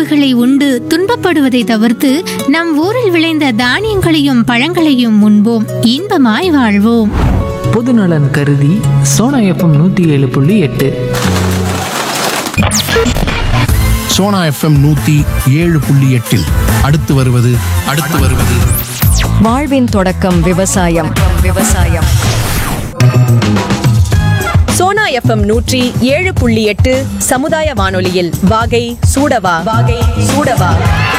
உணவுகளை உண்டு துன்பப்படுவதை தவிர்த்து நம் ஊரில் விளைந்த தானியங்களையும் பழங்களையும் உண்போம் இன்பமாய் வாழ்வோம் பொதுநலன் கருதி சோனா எஃப்எம் நூற்றி ஏழு புள்ளி எட்டு சோனா எஃப்எம் நூத்தி ஏழு புள்ளி எட்டில் அடுத்து வருவது அடுத்து வருவது வாழ்வின் தொடக்கம் விவசாயம் விவசாயம் சோனா எஃப்எம் நூற்றி ஏழு புள்ளி எட்டு சமுதாய வானொலியில் வாகை சூடவா வாகை சூடவா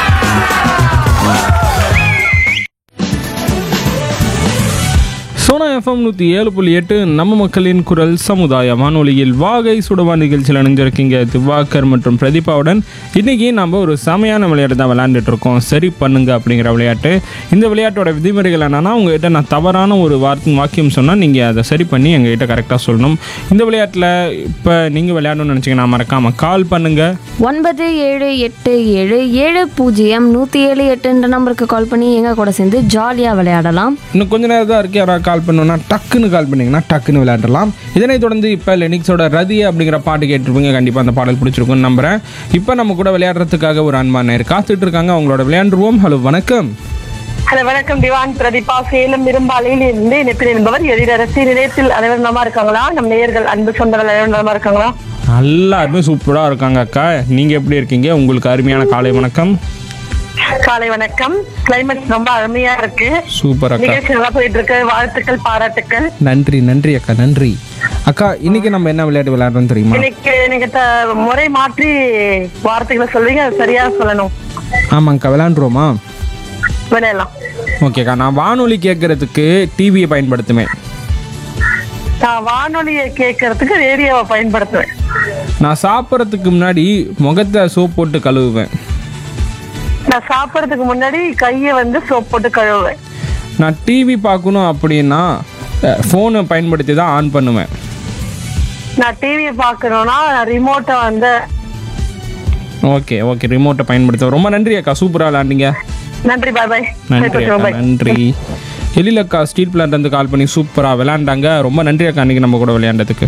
சோனா எஃப்எம் நூற்றி ஏழு புள்ளி எட்டு நம்ம மக்களின் குரல் சமுதாய வானொலியில் வாகை சுடவா நிகழ்ச்சியில் இணைஞ்சிருக்கீங்க திவாகர் மற்றும் பிரதீபாவுடன் இன்றைக்கி நம்ம ஒரு செமையான விளையாட்டு தான் விளையாண்டுட்டு இருக்கோம் சரி பண்ணுங்க அப்படிங்கிற விளையாட்டு இந்த விளையாட்டோட விதிமுறைகள் என்னன்னா உங்ககிட்ட நான் தவறான ஒரு வார்த்தை வாக்கியம் சொன்னால் நீங்கள் அதை சரி பண்ணி எங்ககிட்ட கரெக்டாக சொல்லணும் இந்த விளையாட்டில் இப்போ நீங்கள் விளையாடணும்னு நினச்சிங்கன்னா மறக்காமல் கால் பண்ணுங்கள் ஒன்பது ஏழு எட்டு ஏழு ஏழு பூஜ்ஜியம் நூற்றி ஏழு எட்டுன்ற நம்பருக்கு கால் பண்ணி எங்கள் கூட சேர்ந்து ஜாலியாக விளையாடலாம் இன்னும் கொஞ்ச நேரம் தான் இருக்கு யாராவது கால் பண்ணணும்னா டக்குன்னு கால் பண்ணீங்கன்னா டக்குன்னு விளையாடலாம் இதனைத் தொடர்ந்து இப்போ லெனிக்ஸோட ரதிய அப்படிங்கிற பாட்டு கேட்டிருப்பீங்க கண்டிப்பாக அந்த பாடல் பிடிச்சிருக்கும்னு நம்புறேன் இப்போ நம்ம கூட விளையாடுறதுக்காக ஒரு அன்பான நேர் காத்துட்டு இருக்காங்க அவங்களோட விளையாண்டுருவோம் ஹலோ வணக்கம் ஹலோ வணக்கம் திவான் பிரதீபா சேலம் இரும்பாலையில் இருந்து இணைப்பில் என்பவர் எதிரரசி நிலையத்தில் அனைவரும் நலமா இருக்காங்களா நம் நேயர்கள் அன்பு சொந்தங்கள் அனைவரும் நலமா இருக்காங்களா எல்லாருமே சூப்பராக இருக்காங்க அக்கா நீங்கள் எப்படி இருக்கீங்க உங்களுக்கு அருமையான காலை வணக்கம் காலை வணக்கம் கிளைமேட் ரொம்ப அருமையா இருக்கு சூப்பர் அக்கா நிகழ்ச்சி நல்லா போயிட்டு இருக்கு வாழ்த்துக்கள் பாராட்டுக்கள் நன்றி நன்றி அக்கா நன்றி அக்கா இன்னைக்கு நம்ம என்ன விளையாட்டு விளையாடுறோம் தெரியுமா இன்னைக்கு நீங்க த- முறை மாற்றி வார்த்தைகளை சொல்வீங்க அது சரியா சொல்லணும் ஆமாங்கக்கா விளையாண்டுருவோமா விளையாடலாம் ஓகேக்கா நான் வானொலி கேட்கறதுக்கு டிவியை பயன்படுத்துவேன் நான் வானொலியை கேட்கறதுக்கு ரேடியோவை பயன்படுத்துவேன் நான் சாப்பிட்றதுக்கு முன்னாடி முகத்தை சோப் போட்டு கழுவுவேன் நான் சாப்பிடறதுக்கு முன்னாடி கையை வந்து சோப் போட்டு கழுவுவேன் நான் டிவி பார்க்கணும் அப்படின்னா ஃபோனை பயன்படுத்தி தான் ஆன் பண்ணுவேன் நான் டிவியை பார்க்கணும்னா ரிமோட்டை வந்து ஓகே ஓகே ரிமோட்டை பயன்படுத்த ரொம்ப நன்றி அக்கா சூப்பராக விளாண்டிங்க நன்றி பாய் பாய் நன்றி அக்கா நன்றி எழில் அக்கா ஸ்ட்ரீட் பிளான்லேருந்து கால் பண்ணி சூப்பராக விளையாண்டாங்க ரொம்ப நன்றி அக்கா அன்றைக்கி நம்ம கூட விளையாண்டதுக்கு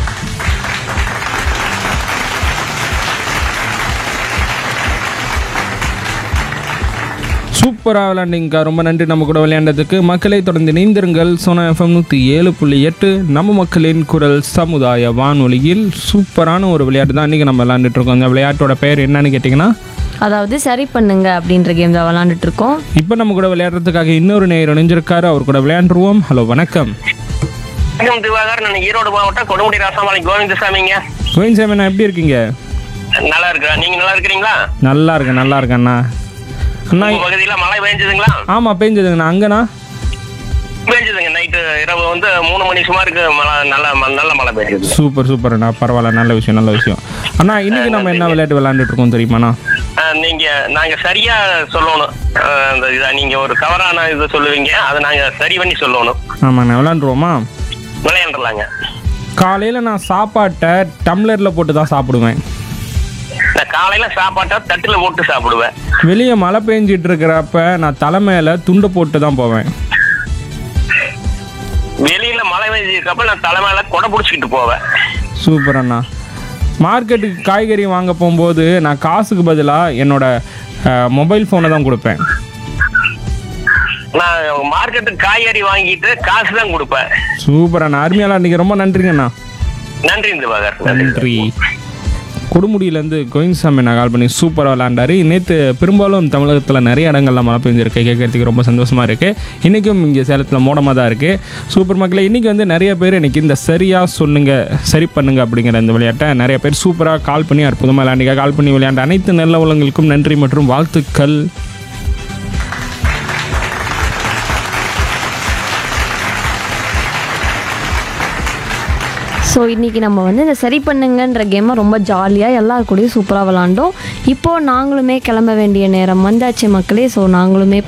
சூப்பராக விளையாண்டிங்கக்கா ரொம்ப நன்றி நம்ம கூட விளையாண்டதுக்கு மக்களை தொடர்ந்து இணைந்திருங்கள் சோனா எஃப்எம் நூற்றி ஏழு புள்ளி எட்டு நம்ம மக்களின் குரல் சமுதாய வானொலியில் சூப்பரான ஒரு விளையாட்டு தான் இன்றைக்கி நம்ம விளையாண்டுட்டு இருக்கோம் இந்த விளையாட்டோட பெயர் என்னன்னு கேட்டிங்கன்னா அதாவது சரி பண்ணுங்க அப்படின்ற கேம் தான் விளாண்டுட்டு இருக்கோம் இப்போ நம்ம கூட விளையாடுறதுக்காக இன்னொரு நேயர் இணைஞ்சிருக்காரு அவர் கூட விளையாண்டுருவோம் ஹலோ வணக்கம் வணக்கம் திவாகர் நான் ஈரோடு மாவட்டம் கொடுமுடி ராசாமலை கோவிந்தசாமிங்க கோயின் சாமி எப்படி இருக்கீங்க நல்லா இருக்கிறேன் நீங்க நல்லா இருக்கிறீங்களா நல்லா இருக்கேன் நல்லா இருக்கேன் அண்ணா அண்ணா உங்க பகுதியில மழை பெஞ்சதுங்களா ஆமாம் பெஞ்சதுங்கண்ணா அங்கண்ணா பெஞ்சதுங்க நைட்டு இரவு வந்து மூணு மணி சுமாருக்கு மழை நல்ல ம- நல்ல மழை பெஞ்சது சூப்பர் சூப்பர் அண்ணா பரவாயில்ல நல்ல விஷயம் நல்ல விஷயம் அண்ணா இன்னைக்கு நம்ம என்ன விளையாட்டு விளையாண்டுட்டு இருக்கோம் தெரியுமாண்ணா அஹ், நீங்க நாங்க சரியா சொல்லணும் அஹ், அந்த இதை நீங்க ஒரு தவறான இது சொல்லுவீங்க அதை நாங்க சரி பண்ணி சொல்லணும் ஆமாண்ணா விளையாண்டுருவோமா விளையாண்டுலாங்க காலையில் நான் சாப்பாட்டை டம்ளரில் போட்டு தான் சாப்பிடுவேன் நான் காலையில சாப்பாட்டை தட்டுல போட்டு சாப்பிடுவேன் வெளியே மழை பெஞ்சிட்டு இருக்கிறப்ப நான் தலை மேலே துண்டை போட்டு தான் போவேன் வெளியில மழை பெஞ்சதுக்கப்ப நான் தலைமையில கொடை பிடிச்சிக்கிட்டு போவேன் சூப்பர் அண்ணா மார்க்கெட்டுக்கு காய்கறி வாங்க போகும்போது நான் காசுக்கு பதிலாக என்னோட மொபைல் ஃபோனை தான் கொடுப்பேன் நான் மார்க்கெட்டுக்கு காய்கறி வாங்கிட்டு காசு தான் கொடுப்பேன் சூப்பர் அண்ணா அருமையாலாம் இன்றைக்கி ரொம்ப நன்றிங்கண்ணா நன்றி திவாகர் நன்றி கொடுமுடியிலேருந்து கோயின்சாமி நான் கால் பண்ணி சூப்பராக விளாண்டாரு நேற்று பெரும்பாலும் தமிழகத்தில் நிறைய இடங்கள்ல மழை பெஞ்சிருக்கு கேட்கறதுக்கு ரொம்ப சந்தோஷமாக இருக்குது இன்றைக்கும் இங்கே சேலத்தில் மோடமாக தான் இருக்குது சூப்பர் மக்களே இன்றைக்கி வந்து நிறைய பேர் இன்றைக்கி இந்த சரியாக சொல்லுங்க சரி பண்ணுங்க அப்படிங்கிற இந்த விளையாட்டை நிறைய பேர் சூப்பராக கால் பண்ணி அற்புதமாக விளையாண்டிங்க கால் பண்ணி விளையாண்ட அனைத்து நல்ல உள்ளங்களுக்கும் நன்றி மற்றும் வாழ்த்துக்கள் ஸோ இன்றைக்கி நம்ம வந்து இந்த சரி பண்ணுங்கன்ற கேமை ரொம்ப ஜாலியாக எல்லார் கூடயும் சூப்பராக விளாண்டோம் இப்போது நாங்களுமே கிளம்ப வேண்டிய நேரம் வந்தாச்சு மக்களே ஸோ நாங்களுமே